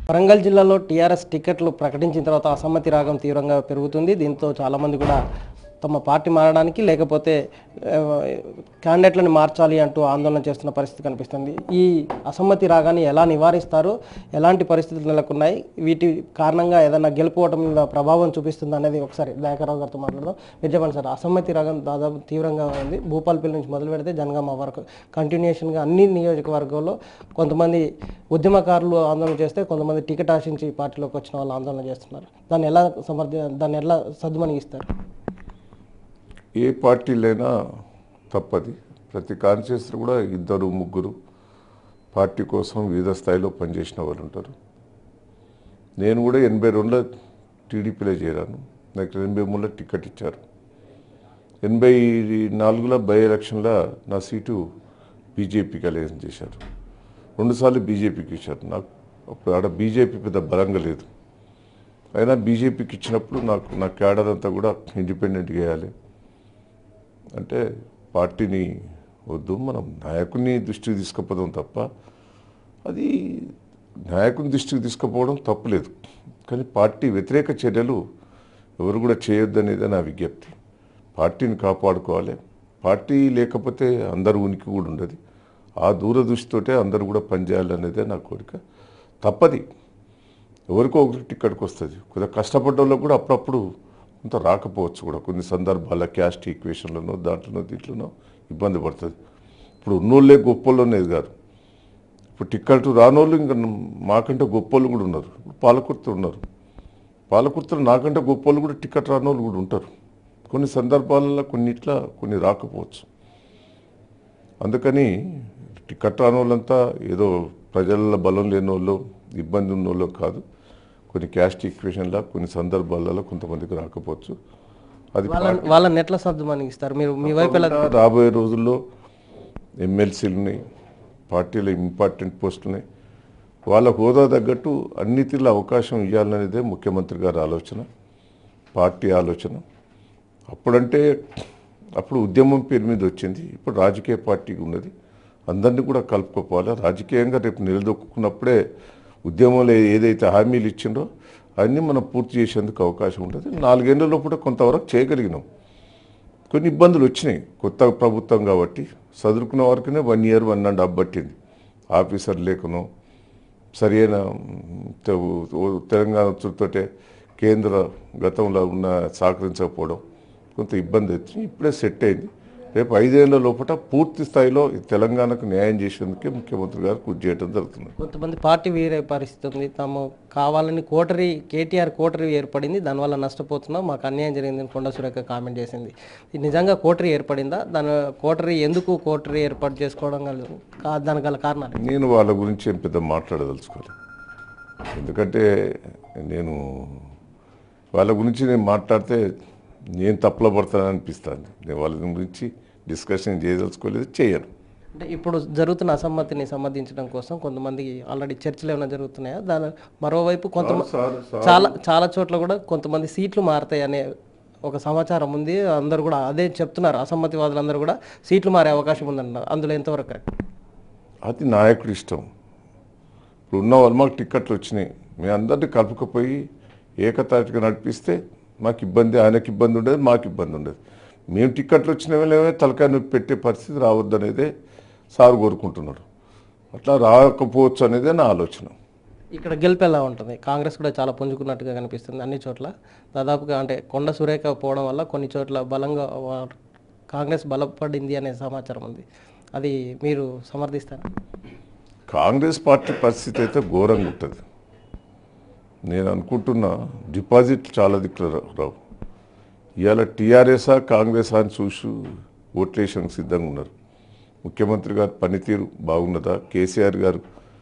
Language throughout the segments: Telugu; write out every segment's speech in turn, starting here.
వరంగల్ జిల్లాలో టీఆర్ఎస్ టికెట్లు ప్రకటించిన తర్వాత అసమ్మతి రాగం తీవ్రంగా పెరుగుతుంది దీంతో చాలామంది కూడా తమ పార్టీ మారడానికి లేకపోతే ఆ, క్యాండిడేట్లను మార్చాలి అంటూ ఆందోళన చేస్తున్న పరిస్థితి కనిపిస్తుంది ఈ అసమ్మతి రాగాన్ని ఎలా నివారిస్తారు ఎలాంటి పరిస్థితులు నెలకొన్నాయి వీటి కారణంగా ఏదైనా గెలుపుకోవటం మీద ప్రభావం చూపిస్తుంది అనేది ఒకసారి దయాకరావు గారితో మాట్లాడదాం మీరు చెప్పండి సార్ అసమ్మతి రాగం దాదాపు తీవ్రంగా ఉంది భూపాలపల్లి నుంచి మొదలు పెడితే జనగామ వరకు కంటిన్యూషన్గా అన్ని నియోజకవర్గాల్లో కొంతమంది ఉద్యమకారులు ఆందోళన చేస్తే కొంతమంది టికెట్ ఆశించి పార్టీలోకి వచ్చిన వాళ్ళు ఆందోళన చేస్తున్నారు దాన్ని ఎలా సమర్థ దాన్ని ఎలా సద్దుమణిగిస్తారు ఏ పార్టీలైనా తప్పది ప్రతి కాన్షియస్లో కూడా ఇద్దరు ముగ్గురు పార్టీ కోసం వివిధ స్థాయిలో పనిచేసిన వాళ్ళు ఉంటారు నేను కూడా ఎనభై రెండులో టీడీపీలో చేరాను నాకు ఎనభై మూడులో టికెట్ ఇచ్చారు ఎనభై నాలుగులో బై ఎలక్షన్లో నా సీటు బీజేపీకి అలయన్స్ చేశారు రెండుసార్లు బీజేపీకి ఇచ్చారు నాకు అప్పుడు ఆడ బీజేపీ పెద్ద బలంగా లేదు అయినా బీజేపీకి ఇచ్చినప్పుడు నాకు నా క్యాడర్ అంతా కూడా ఇండిపెండెంట్గా వేయాలి అంటే పార్టీని వద్దు మనం నాయకుని దృష్టికి తీసుకుపోదాం తప్ప అది నాయకుని దృష్టికి తీసుకుపోవడం తప్పులేదు కానీ పార్టీ వ్యతిరేక చర్యలు ఎవరు కూడా చేయొద్దనేదే నా విజ్ఞప్తి పార్టీని కాపాడుకోవాలి పార్టీ లేకపోతే అందరు ఉనికి కూడా ఉండదు ఆ దూరదృష్టితోటే అందరూ కూడా పనిచేయాలనేదే నా కోరిక తప్పది ఎవరికో ఒకరికి టిక్కెట్కి వస్తుంది కొద్దిగా కష్టపడ్డ వాళ్ళకు కూడా అప్పుడప్పుడు కొంత రాకపోవచ్చు కూడా కొన్ని సందర్భాల క్యాస్ట్ ఈక్వేషన్లోనో దాంట్లోనో దీంట్లోనో ఇబ్బంది పడుతుంది ఇప్పుడు ఉన్నోళ్ళే గొప్పోళ్ళు అనేది కాదు ఇప్పుడు టిక్కెట్ రానోళ్ళు ఇంకా మాకంటే గొప్పోళ్ళు కూడా ఉన్నారు ఇప్పుడు పాలకుర్తి ఉన్నారు పాలకుర్తిలో నాకంటే గొప్పోళ్ళు కూడా టిక్కెట్ రానోళ్ళు కూడా ఉంటారు కొన్ని సందర్భాలలో కొన్నిట్లా కొన్ని రాకపోవచ్చు అందుకని టికెట్ రాని వాళ్ళంతా ఏదో ప్రజల బలం లేని వాళ్ళు ఇబ్బంది ఉన్న వాళ్ళు కాదు కొన్ని క్యాస్ట్ ఈక్వేషన్లా కొన్ని సందర్భాలలో కొంతమందికి రాకపోవచ్చు అది వాళ్ళ వాళ్ళని ఎట్లా సద్దుమణిగిస్తారు మీరు మీ వైపు ఎలా తప్పకుండా రాబోయే రోజుల్లో ఎమ్మెల్సీలని పార్టీలో ఇంపార్టెంట్ పోస్టులని వాళ్ళ హోదా తగ్గట్టు అన్నిటిలో అవకాశం ఇవ్వాలనేదే ముఖ్యమంత్రి గారి ఆలోచన పార్టీ ఆలోచన అప్పుడంటే అప్పుడు ఉద్యమం పేరు మీద వచ్చింది ఇప్పుడు రాజకీయ పార్టీకి ఉన్నది అందరినీ కూడా కలుపుకోపోవాలి రాజకీయంగా రేపు నిలదొక్కున్నప్పుడే ఉద్యమంలో ఏదైతే హామీలు ఇచ్చిండో అన్నీ మనం పూర్తి చేసేందుకు అవకాశం ఉంటుంది నాలుగేళ్ల లోపల కొంతవరకు చేయగలిగినాం కొన్ని ఇబ్బందులు వచ్చినాయి కొత్త ప్రభుత్వం కాబట్టి చదువుకున్న వరకునే one year one and half పట్టింది ఆఫీసర్ లేకనో సరైన మ్, తె- ఓ- తెలంగాణ చుట్టూతే కేంద్ర గతంలో ఉన్న సహకరించకపోవడం కొంత ఇబ్బంది వచ్చింది ఇప్పుడే సెట్ అయింది రేపు ఐదేళ్ల లోపల పూర్తి స్థాయిలో ఈ తెలంగాణకు న్యాయం చేసేందుకే ముఖ్యమంత్రి గారు కృషి చేయడం జరుగుతుంది కొంతమంది పార్టీ వేరే పరిస్థితి ఉంది తాము కావాలని కోటరీ కేటీఆర్ కోటరీ ఏర్పడింది దానివల్ల నష్టపోతున్నాం మాకు అన్యాయం జరిగిందని కొండ సురేఖ కామెంట్ చేసింది ఇది నిజంగా కోటరీ ఏర్పడిందా దాని కోటరీ ఎందుకు కోటరీ ఏర్పాటు చేసుకోవడం గల కా- దానికి గల కారణాలు నేను వాళ్ళ గురించి ఏం పెద్ద మాట్లాడదలుచుకోలేదు ఎందుకంటే నేను వాళ్ళ గురించి నేను మాట్లాడితే నేను తప్పులో పడతానని అనిపిస్తుంది నేను వాళ్ళ గురించి డిస్కషన్ చేయదలుచుకోలేదు చేయను అంటే ఇప్పుడు జరుగుతున్న అసమ్మతిని సంబంధించడం కోసం కొంతమంది ఆల్రెడీ చర్చలు ఏమైనా జరుగుతున్నాయా దాని మరోవైపు కొంతమంది సార్ సార్ చాలా చాలా చోట్ల కూడా కొంతమంది సీట్లు మారుతాయి అనే ఒక సమాచారం ఉంది అందరూ కూడా అదే చెప్తున్నారు అసమ్మతివాదులందరూ కూడా సీట్లు మారే అవకాశం ఉందన్నారు అందులో ఎంతవరకు correct? అది నాయకుడి ఇష్టం ఇప్పుడు ఉన్న వాళ్ళు మాకు టిక్కెట్లు వచ్చినాయి మేము అందరినీ కలుపుకపోయి ఏకతాటిగా నడిపిస్తే మాకు ఇబ్బంది ఆయనకి ఇబ్బంది ఉండేది మాకు ఇబ్బంది ఉండేది మేము టిక్కెట్లు వచ్చిన వాళ్ళమే తలకాయ నొప్పి పెట్టే పరిస్థితి రావద్దు అనేదే సార్ కోరుకుంటున్నాడు అట్లా రాకపోవచ్చు అనేదే నా ఆలోచన ఇక్కడ గెలుపు ఎలా ఉంటుంది కాంగ్రెస్ కూడా చాలా పుంజుకున్నట్టుగా కనిపిస్తుంది అన్ని చోట్ల దాదాపుగా అంటే కొండ సురేఖ పోవడం వల్ల కొన్ని చోట్ల బలంగా వా- కాంగ్రెస్ బలపడింది అనే సమాచారం ఉంది అది మీరు సమర్థిస్తారా కాంగ్రెస్ పార్టీ పరిస్థితి అయితే ఘోరంగా ఉంటుంది నేను అనుకుంటున్నా డిపాజిట్ చాలా దిక్కులు రా- రావు ఇవాళ టీఆర్ఎస్ఆ కాంగ్రెస్ అని చూసి ఓట్లేషన్కి సిద్ధంగా ఉన్నారు ముఖ్యమంత్రి గారి పనితీరు బాగున్నదా కేసీఆర్ గారు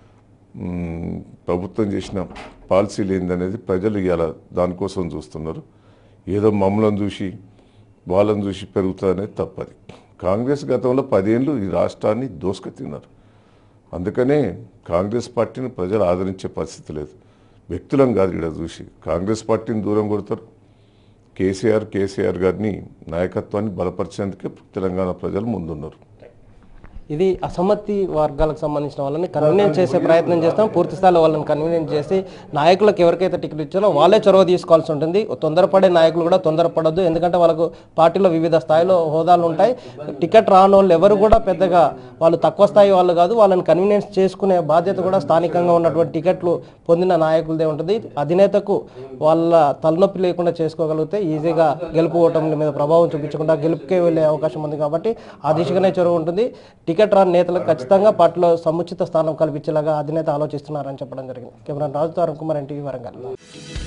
మ్, ప్రభుత్వం చేసిన పాలసీలు ఏందనేది ప్రజలు ఇవాళ దానికోసం చూస్తున్నారు ఏదో మమ్మల్ని చూసి వాళ్ళని చూసి పెరుగుతుంది అనేది తప్పది కాంగ్రెస్ గతంలో పదేళ్ళు ఈ రాష్ట్రాన్ని దోసుక తిన్నారు అందుకనే కాంగ్రెస్ పార్టీని ప్రజలు ఆదరించే పరిస్థితి లేదు వ్యక్తులం కాదు ఇక్కడ చూసి కాంగ్రెస్ పార్టీని దూరం కొడతారు కేసీఆర్ కేసీఆర్ గారిని నాయకత్వాన్ని బలపరిచేందుకే తెలంగాణ ప్రజలు ముందున్నారు ఇది అసమ్మతి వర్గాలకు సంబంధించిన వాళ్ళని కన్వీనియన్స్ చేసే ప్రయత్నం చేస్తాం పూర్తి స్థాయిలో వాళ్ళని కన్వీనియన్స్ చేసి నాయకులకు ఎవరికైతే టికెట్ ఇచ్చారో వాళ్ళే చొరవ తీసుకోవాల్సి ఉంటుంది తొందరపడే నాయకులు కూడా తొందరపడొద్దు ఎందుకంటే వాళ్ళకు పార్టీలో వివిధ స్థాయిలో హోదాలు ఉంటాయి టికెట్ రాని వాళ్ళు ఎవరు కూడా పెద్దగా వాళ్ళు తక్కువ స్థాయి వాళ్ళు కాదు వాళ్ళని కన్వీనియన్స్ చేసుకునే బాధ్యత కూడా స్థానికంగా ఉన్నటువంటి టికెట్లు పొందిన నాయకులదే ఉంటుంది అధినేతకు వాళ్ళ తలనొప్పి లేకుండా చేసుకోగలిగితే ఈజీగా గెలుపు ఓటముల మీద ప్రభావం చూపించకుండా గెలుపుకే వెళ్ళే అవకాశం ఉంది కాబట్టి ఆ దిశగానే చొరవ ఉంటుంది టికెట్ రాని నేతలకు ఖచ్చితంగా పార్టీలో సముచిత స్థానం కల్పించేలాగా అధినేత ఆలోచిస్తున్నారని చెప్పడం జరిగింది కెమెరా రాజు అరుణ్ కుమార్ ఎన్టీవీ వరంగల్